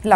Hello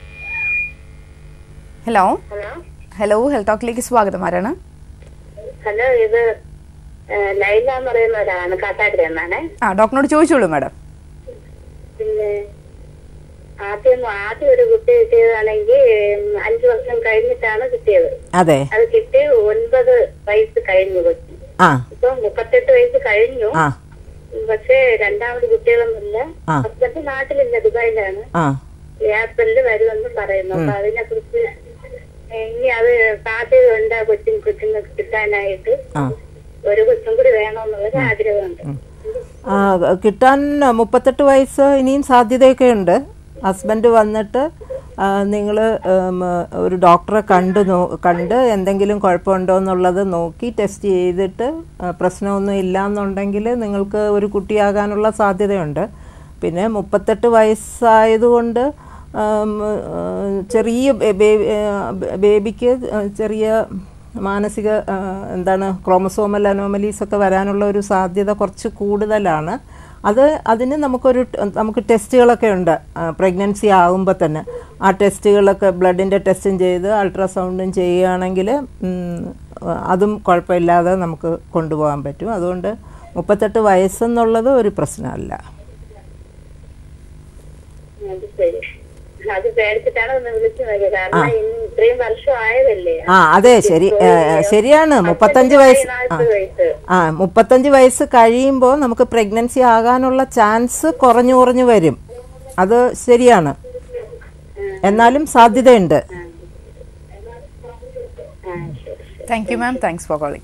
hello hello hello health ടോക്കിലേക്ക് സ്വാഗതം ആരാണ് ഹലോ ഇത് ഏഹ്, ലൈല എന്ന് പറയുന്ന ഒരാളാണ് കാട്ടാക്കര എന്നാണ് ആ ഡോക്ടറിനോട് ചോദിച്ചോളൂ മാഡം പിന്നെ ആദ്യം ആദ്യം ഒരു കുട്ടി കിട്ടിയതാണെങ്കിൽ അഞ്ചു വർഷം കഴിഞ്ഞിട്ടാണ് കിട്ടിയത് അതെ അത് കിട്ടി ഒൻപത് വയസ്സ് കഴിഞ്ഞു കൊച്ചു ആ ഇപ്പൊ മുപ്പത്തെട്ട് വയസ്സ് കഴിഞ്ഞു ആ പക്ഷേ രണ്ടാമത് കുട്ടികളൊന്നുമില്ല ആ. ഹസ്ബൻഡ് നാട്ടിലില്ല ദുബായിലാണ് ആ ഏപ്രിലിൽ വരുമെന്ന് പറയുന്നു അപ്പൊ അതിനെ കുറിച്ച് ഇനി അത് സാധ്യത ഉണ്ട് ആ കൊച്ചിന് കൊച്ചിന് കിട്ടാനായിട്ട് ആ ഒരു കൊച്ചും കൂടി വേണമെന്നുള്ളൊരു ആഗ്രഹമുണ്ട് ആ, കിട്ടാൻ മുപ്പത്തെട്ട് വയസ്സ് ഇനിയും സാധ്യതയൊക്കെ ഉണ്ട് ഹസ്ബൻഡ് വന്നിട്ട് നിങ്ങൾ ഒരു ഡോക്ടറെ കണ്ട് നോ കണ്ട് എന്തെങ്കിലും കുഴപ്പമുണ്ടോ എന്നുള്ളത് നോക്കി ടെസ്റ്റ് ചെയ്തിട്ട് ആ, പ്രശ്നമൊന്നും ഇല്ല എന്നുണ്ടെങ്കിൽ നിങ്ങൾക്ക് ഒരു കുട്ടിയാകാനുള്ള സാധ്യതയുണ്ട് പിന്നെ മുപ്പത്തെട്ട് വയസ്സായതുകൊണ്ട് ആം, ആ, ചെറിയ ബേ- ബേ- ആ, ബേബിക്ക് ചെറിയ മാനസിക ആ, എന്താണ് ക്രോമസോമൽ അനോമലീസ് ഒക്കെ വരാനുള്ള ഒരു സാധ്യത കുറച്ച് കൂടുതലാണ് അത് അതിന് നമുക്കൊരു ട്- നമുക്ക് ടെസ്റ്റുകളൊക്കെ ഉണ്ട് പ്രഗ്നൻസി ആകുമ്പോൾ തന്നെ ആ ടെസ്റ്റുകളൊക്കെ ബ്ലഡിൻ്റെ ടെസ്റ്റും ചെയ്ത് അൾട്രാസൗണ്ടും ചെയ്യുകയാണെങ്കിൽ ഉം, അതും കുഴപ്പമില്ലാതെ നമുക്ക് കൊണ്ടുപോകാൻ പറ്റും അതുകൊണ്ട് മുപ്പത്തെട്ട് വയസ്സെന്നുള്ളത് ഒരു പ്രശ്നമല്ല അത് ശരി അത് പേടിച്ചിട്ടാണ് ഒന്ന് വിളിച്ചു നോക്കിയത് കാരണം ഇനി ഇത്രയും വർഷം ആയതല്ലേ ആ അതെ ശരി ഏ, ശരിയാണ് മുപ്പത്തഞ്ച് വയസ്സ് ആ നാൽപ്പത് വയസ്സ് ആ മുപ്പത്തഞ്ച് വയസ്സ് കഴിയുമ്പോൾ നമുക്ക് പ്രഗ്നൻസി ആകാനുള്ള ചാൻസ് കുറഞ്ഞു കുറഞ്ഞു വരും അത് ശരിയാണ് എന്നാലും സാധ്യതയുണ്ട് ആ ശരി thank you ma'am thanks for calling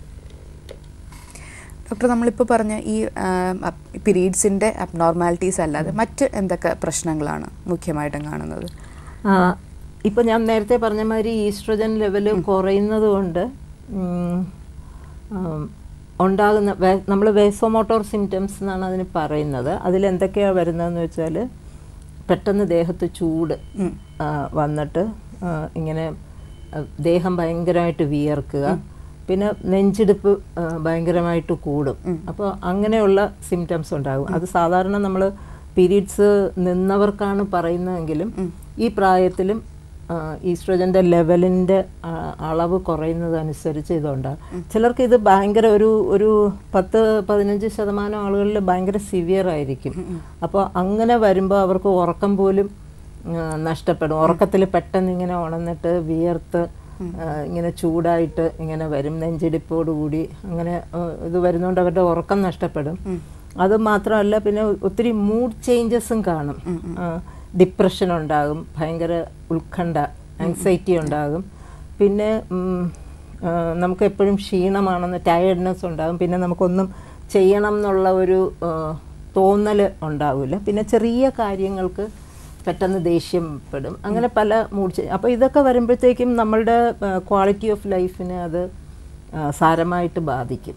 doctor നമ്മളിപ്പോൾ പറഞ്ഞ ഈ പീരീഡ്സിൻ്റെ അബ്നോർമാലിറ്റീസ് അല്ലാതെ മറ്റ് എന്തൊക്കെ പ്രശ്നങ്ങളാണ് മുഖ്യമായിട്ടും കാണുന്നത് ആ, ഇപ്പൊ ഞാൻ നേരത്തെ പറഞ്ഞ മാതിരി ഈസ്ട്രജൻ ലെവൽ കുറയുന്നത് കൊണ്ട് ഉം, ആം, ഉണ്ടാകുന്ന നമ്മൾ വേസോമോട്ടോർ സിംറ്റംസ് എന്നാണ് അതിന് പറയുന്നത് അതിലെന്തൊക്കെയാണ് വരുന്നതെന്ന് വെച്ചാൽ പെട്ടെന്ന് ദേഹത്ത് ചൂട് ആ, വന്നിട്ട് ആ, ഇങ്ങനെ ആ, ദേഹം ഭയങ്കരമായിട്ട് വിയർക്കുക പിന്നെ നെഞ്ചിടിപ്പ് ആ, ഭയങ്കരമായിട്ട് കൂടും അപ്പോൾ അങ്ങനെയുള്ള സിംറ്റംസ് ഉണ്ടാകും അത് സാധാരണ നമ്മൾ പീരീഡ്സ് നിന്നവർക്കാണ് പറയുന്നതെങ്കിലും ഈ പ്രായത്തിലും ഈസ്ട്രോജൻ്റെ ലെവലിൻ്റെ അളവ് കുറയുന്നതനുസരിച്ച് ഇതുണ്ടാകും ചിലർക്ക് ഇത് ഭയങ്കര ഒരു ഒരു പത്ത് പതിനഞ്ച് ശതമാനം ആളുകളിൽ ഭയങ്കര സിവിയർ ആയിരിക്കും അപ്പോൾ അങ്ങനെ വരുമ്പോൾ അവർക്ക് ഉറക്കം പോലും ആ, നഷ്ടപ്പെടും ഉറക്കത്തിൽ പെട്ടെന്ന് ഇങ്ങനെ ഉണർന്നിട്ട് വിയർത്ത് ആ, ഇങ്ങനെ ചൂടായിട്ട് ഇങ്ങനെ വരും നെഞ്ചിടിപ്പോടുകൂടി അങ്ങനെ ആ, ഇത് വരുന്നതുകൊണ്ട് അവരുടെ ഉറക്കം നഷ്ടപ്പെടും അത് മാത്രമല്ല പിന്നെ ഒത്തിരി മൂഡ് ചേഞ്ചസും കാണും ഡിപ്രഷൻ ഉണ്ടാകും ഭയങ്കര ഉത്കണ്ഠ ആങ്സൈറ്റി ഉണ്ടാകും പിന്നെ ഉം, ആ, നമുക്ക് എപ്പോഴും ക്ഷീണമാണെന്ന് ടയർഡ്നെസ് ഉണ്ടാകും പിന്നെ നമുക്കൊന്നും ചെയ്യണം എന്നുള്ള ഒരു തോന്നൽ ഉണ്ടാവില്ല പിന്നെ ചെറിയ കാര്യങ്ങൾക്ക് പെട്ടെന്ന് ദേഷ്യപ്പെടും അങ്ങനെ പല മൂഡ് ചേഞ്ച് അപ്പോൾ ഇതൊക്കെ വരുമ്പോഴത്തേക്കും നമ്മളുടെ ക്വാളിറ്റി ഓഫ് ലൈഫിനെ അത് ആ, സാരമായിട്ട് ബാധിക്കും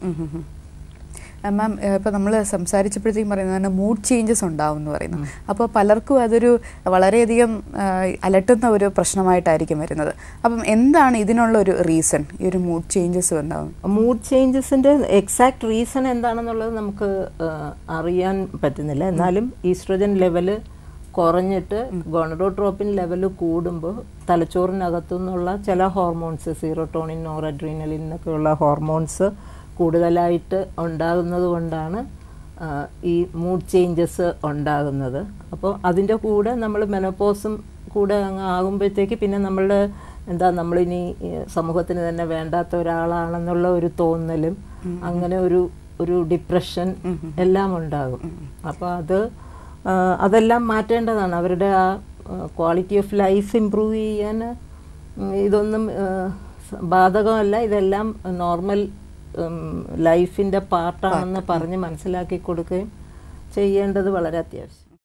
മാം ഇപ്പോൾ നമ്മൾ സംസാരിച്ചപ്പോഴത്തേക്കും പറയുന്നതാണ് മൂഡ് ചേഞ്ചസ് ഉണ്ടാവും എന്ന് പറയുന്നു അപ്പോൾ പലർക്കും അതൊരു വളരെയധികം ആ, അലട്ടുന്ന ഒരു പ്രശ്നമായിട്ടായിരിക്കും വരുന്നത് അപ്പം എന്താണ് ഇതിനുള്ള ഒരു റീസൺ ഈ ഒരു മൂഡ് ചേഞ്ചസ് ഉണ്ടാവും മൂഡ് ചേഞ്ചസിൻ്റെ എക്സാക്ട് റീസൺ എന്താണെന്നുള്ളത് നമുക്ക് ആ, അറിയാൻ പറ്റുന്നില്ല എന്നാലും ഈസ്ട്രോജൻ ലെവല് കുറഞ്ഞിട്ട് ഗോണഡോട്രോപ്പിൻ ലെവൽ കൂടുമ്പോൾ തലച്ചോറിനകത്തു നിന്നുള്ള ചില ഹോർമോൺസ് സീറോട്ടോണിൻ നോറഡ്രീനലിൻ എന്നൊക്കെയുള്ള ഹോർമോൺസ് കൂടുതലായിട്ട് ഉണ്ടാകുന്നത് കൊണ്ടാണ് ആ, ഈ മൂഡ് ചേഞ്ചസ് ഉണ്ടാകുന്നത് അപ്പോൾ അതിൻ്റെ കൂടെ നമ്മൾ മെനോപോസും കൂടെ അങ്ങ് ആകുമ്പോഴത്തേക്ക് പിന്നെ നമ്മളുടെ എന്താ നമ്മളിനി ഈ സമൂഹത്തിന് തന്നെ വേണ്ടാത്ത ഒരാളാണെന്നുള്ള ഒരു തോന്നലും അങ്ങനെ ഒരു ഒരു ഡിപ്രഷൻ എല്ലാം ഉണ്ടാകും അപ്പോൾ അത് ആ, അതെല്ലാം മാറ്റേണ്ടതാണ് അവരുടെ ആ ക്വാളിറ്റി ഓഫ് ലൈഫ് ഇമ്പ്രൂവ് ചെയ്യാൻ ഉം, ഇതൊന്നും ആ, സ- ബാധകമല്ല ഇതെല്ലാം നോർമൽ ലൈഫിൻ്റെ പാർട്ടാണെന്ന് പറഞ്ഞ് മനസ്സിലാക്കി കൊടുക്കുകയും ചെയ്യേണ്ടത് വളരെ അത്യാവശ്യം